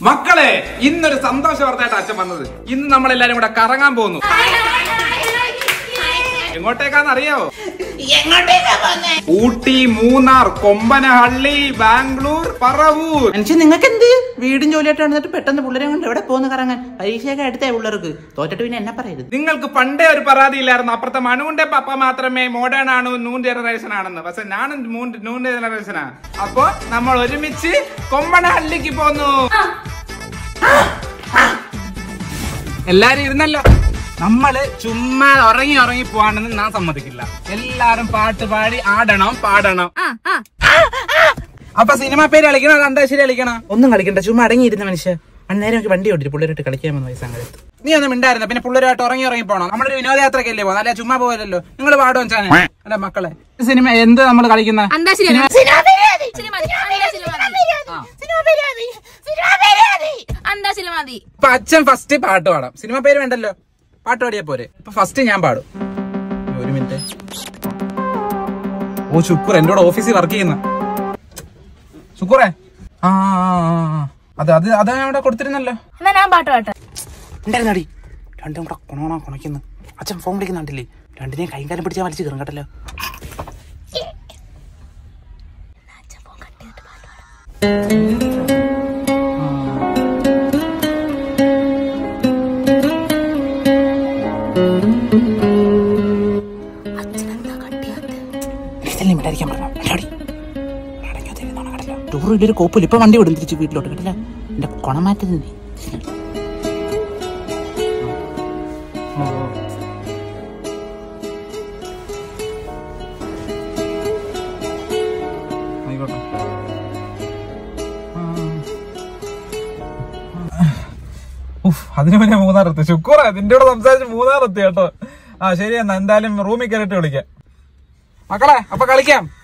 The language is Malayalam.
മക്കളെ ഇന്നൊരു സന്തോഷ വാർത്തയായിട്ട് അച്ഛൻ വന്നത് ഇന്ന് നമ്മൾ എല്ലാരും കൂടെ കറങ്ങാൻ പോകുന്നു എങ്ങോട്ടേക്കാന്ന് അറിയാവോ എങ്ങോട്ടേക്കാ പോന്നെ ഊട്ടി മൂന്നാർ കൊമ്പനഹള്ളി ബാംഗ്ലൂർ പറവൂർ മനുഷ്യൻ നിങ്ങൾക്ക് എന്ത് വീടും ജോലിയായിട്ട് വന്നിട്ട് പെട്ടെന്ന് പിള്ളേരെ കൊണ്ട് എവിടെ പോകുന്ന കറങ്ങാൻ പരീക്ഷയൊക്കെ അടുത്തേ പിള്ളേർക്ക് തോറ്റിട്ട് പിന്നെ എന്നെ പറയരുത് നിങ്ങൾക്ക് പണ്ടേ ഒരു പരാതി ഇല്ലായിരുന്നു അപ്പുറത്തെ മണുവിന്റെ പപ്പ മാത്രമേ മോഡേൺ ആണ് ന്യൂ ജനറേഷൻ ആണെന്ന് പക്ഷെ ഞാനും ന്യൂ ജനറേഷനാ അപ്പൊ നമ്മൾ ഒരുമിച്ച് കൊമ്പനഹള്ളിക്ക് പോന്നു എല്ലാരും ഇരുന്നല്ലോ നമ്മള് ചുമ്മാ ഉറങ്ങി ഉറങ്ങി പോവാണെന്ന് ഞാൻ സമ്മതിക്കില്ല എല്ലാരും പാട്ട് പാടി ആടണം പാടണം അപ്പൊ സിനിമ പേര് കളിക്കണോ അന്താശ്ശേരി കളിക്കണോ ഒന്നും കളിക്കണ്ട ചുമ്മാ അടങ്ങിയിരുന്ന മനുഷ്യ അന്നേരം എനിക്ക് വണ്ടി ഓടിച്ചു പിള്ളേരായിട്ട് കളിക്കാൻ വന്ന വയസ്സാങ്കത്ത് നീ ഒന്നും മിണ്ടായിരുന്നു പിന്നെ പിള്ളേരായിട്ട് ഉറങ്ങി ഉറങ്ങി പോകണം നമ്മളൊരു വിനോദയാത്രക്കല്ലേ പോകുന്നത് അല്ലെ ചുമ്മാ പോകലല്ലോ നിങ്ങൾ പാടും ചാനെ അല്ല മക്കളെ ഈ സിനിമ എന്ത് നമ്മൾ കളിക്കുന്ന അന്താശ്ശേരി അന്താശ്ശേരി മതി ഇപ്പൊ അച്ഛൻ ഫസ്റ്റ് പാട്ട് പാടാം സിനിമ പേര് വേണ്ടല്ലോ പാട്ട് പാടിയാ പോരെ ഇപ്പൊ ഫസ്റ്റ് ഞാൻ പാടും ഒരു മിനിറ്റ് ഓ ശുക്കൂർ എന്റെ കൂടെ ഓഫീസിൽ വർക്ക് ചെയ്യുന്ന ശുക്കൂറേ ആ ആ, ആ, ആ. അത് അത് അത് ഞാൻ ഇവിടെ കൊടുത്തിരുന്നല്ലോ എന്നാ ഞാൻ പാട്ട് പാട്ടെ ഉണ്ടായിരുന്നടി രണ്ടും കൂടെ കൊണോണോ കുണയ്ക്കുന്നു അച്ഛൻ ഫോൺ വിളിക്കുന്നുണ്ടല്ലേ രണ്ടിനെയും കൈ കാലം പിടിച്ചാൽ വലിച്ചു കയറും കേട്ടല്ലോ ഇതല്ലേ മിണ്ടായിരിക്കാൻ പറഞ്ഞു മിണ്ടാടി. അടങ്ങാതെ ഇരുന്നോണം കേട്ടില്ല. ടൂറിൽ ഒരു കോപ്പില്ല ഇപ്പൊ വണ്ടി വിടും തിരിച്ച് വീട്ടിലോട്ട് കേട്ടില്ല എന്റെ കൊണമാറ്റി തന്നെ ആയിക്കോട്ടെ ഉഫ്, അതിന് പിന്നെ മൂന്നാറെത്തി ശുക്കൂറ നിന്റെ കൂടെ സംസാരിച്ച് മൂന്നാറെത്തി കേട്ടോ ആ ശരി എന്നാ എന്തായാലും റൂമിൽ കയറിയിട്ട് വിളിക്കാം മക്കളെ അപ്പൊ കളിക്കാം